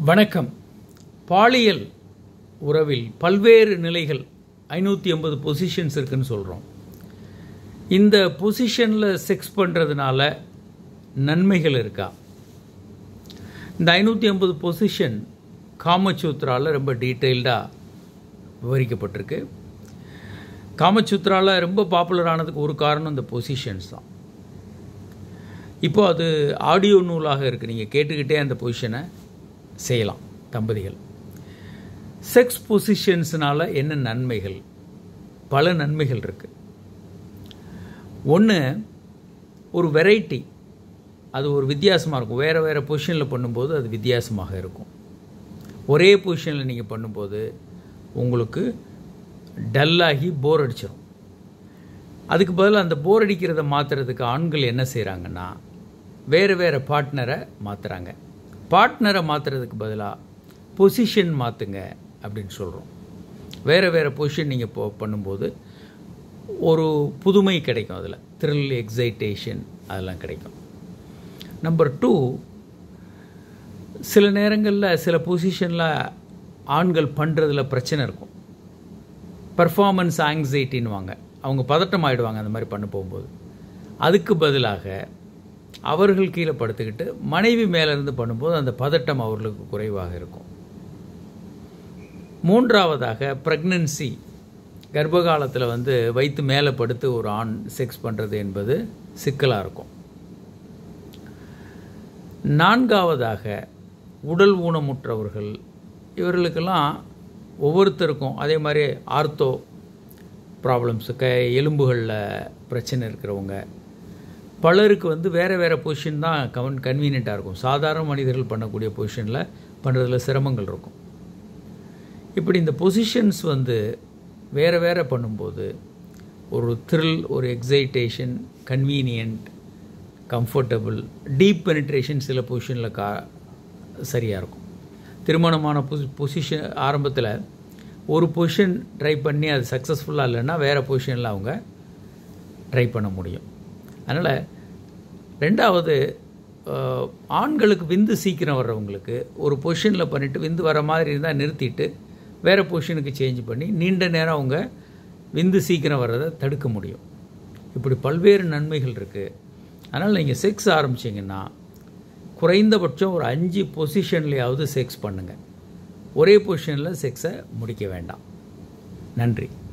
வணக்கம் பாலியல் உறவில் பல்வேறு நிலைகள் ஐநூற்றி ஐம்பது பொசிஷன்ஸ் இருக்குன்னு சொல்கிறோம் இந்த பொசிஷனில் செக்ஸ் பண்ணுறதுனால நன்மைகள் இருக்கா இந்த ஐநூற்றி ஐம்பது பொசிஷன் காமசூத்ராவில் ரொம்ப டீட்டெயில்டாக விவரிக்கப்பட்டிருக்கு காமசூத்ராவில் ரொம்ப பாப்புலர் ஆனதுக்கு ஒரு காரணம் இந்த பொசிஷன்ஸ் தான் இப்போ அது ஆடியோ நூலாக இருக்குது நீங்கள் கேட்டுக்கிட்டே அந்த பொசிஷனை செய்யலாம் தம்பதிகள் செக்ஸ் பொசிஷன்ஸ்னால என்ன நன்மைகள் பல நன்மைகள் இருக்குது ஒன்று ஒரு வெரைட்டி அது ஒரு வித்தியாசமாக இருக்கும் வேறு வேறு பொசிஷனில் பண்ணும்போது அது வித்தியாசமாக இருக்கும் ஒரே பொசிஷனில் நீங்கள் பண்ணும்போது உங்களுக்கு டல்லாகி போர் அடிச்சிடும் அதுக்கு பதில் அந்த போர் அடிக்கிறத மாற்றுறதுக்கு ஆண்கள் என்ன செய்கிறாங்கன்னா வேறு வேறு பார்ட்னரை மாற்றுறாங்க பார்ட்னரை மாற்றுறதுக்கு பதிலாக பொசிஷன் மாற்றுங்க அப்படின்னு சொல்கிறோம் வேறு வேறு பொசிஷன் நீங்கள் இப்போ பண்ணும்போது ஒரு புதுமை கிடைக்கும் அதில் த்ரில் எக்ஸைட்டேஷன் அதெல்லாம் கிடைக்கும் நம்பர் டூ சில நேரங்களில் சில பொசிஷனில் ஆண்கள் பண்ணுறதுல பிரச்சனை இருக்கும் பர்ஃபார்மன்ஸ் ஆங்ஸைட்டின்வாங்க அவங்க பதட்டம் ஆகிடுவாங்க அந்த மாதிரி பண்ண போகும்போது அதுக்கு பதிலாக அவர்கள் கீழே படுத்துக்கிட்டு மனைவி மேலேருந்து பண்ணும்போது அந்த பதட்டம் அவர்களுக்கு குறைவாக இருக்கும் மூன்றாவதாக ப்ரெக்னன்சி கர்ப்ப காலத்தில் வந்து வயிற்று மேலே படுத்து ஒரு ஆண் செக்ஸ் பண்ணுறது என்பது சிக்கலாக இருக்கும் நான்காவதாக உடல் ஊனமுற்றவர்கள் இவர்களுக்கெல்லாம் ஒவ்வொருத்தருக்கும் அதே மாதிரி ஆர்த்தோ ப்ராப்ளம்ஸு க எலும்புகளில் பிரச்சனை இருக்கிறவங்க பலருக்கு வந்து வேறு வேறு பொசிஷன் தான் கவன் கன்வீனியண்ட்டாக இருக்கும் சாதாரண மனிதர்கள் பண்ணக்கூடிய பொசிஷனில் பண்ணுறதுல சிரமங்கள் இருக்கும் இப்படி இந்த பொசிஷன்ஸ் வந்து வேறு வேறு பண்ணும்போது ஒரு த்ரில் ஒரு excitation convenient comfortable deep penetration சில பொசிஷனில் கா சரியாக இருக்கும் திருமணமான பொசி பொசிஷன் ஆரம்பத்தில் ஒரு பொசிஷன் ட்ரை பண்ணி அது சக்ஸஸ்ஃபுல்லாக இல்லைன்னா வேறு பொசிஷனில் அவங்க ட்ரை பண்ண முடியும் அதனால் ரெண்டாவது ஆண்களுக்கு விந்து சீக்கிரம் வர்றவங்களுக்கு ஒரு பொசிஷனில் பண்ணிவிட்டு விந்து வர மாதிரி இருந்தால் நிறுத்திட்டு வேறு பொசிஷனுக்கு சேஞ்ச் பண்ணி நீண்ட நேரம் அவங்க விந்து சீக்கிரம் வர்றதை தடுக்க முடியும் இப்படி பல்வேறு நன்மைகள் இருக்குது அதனால் நீங்கள் செக்ஸ் ஆரம்பிச்சிங்கன்னா குறைந்தபட்சம் ஒரு அஞ்சு பொசிஷன்லேயாவது செக்ஸ் பண்ணுங்கள் ஒரே பொசிஷனில் செக்ஸை முடிக்க வேண்டாம் நன்றி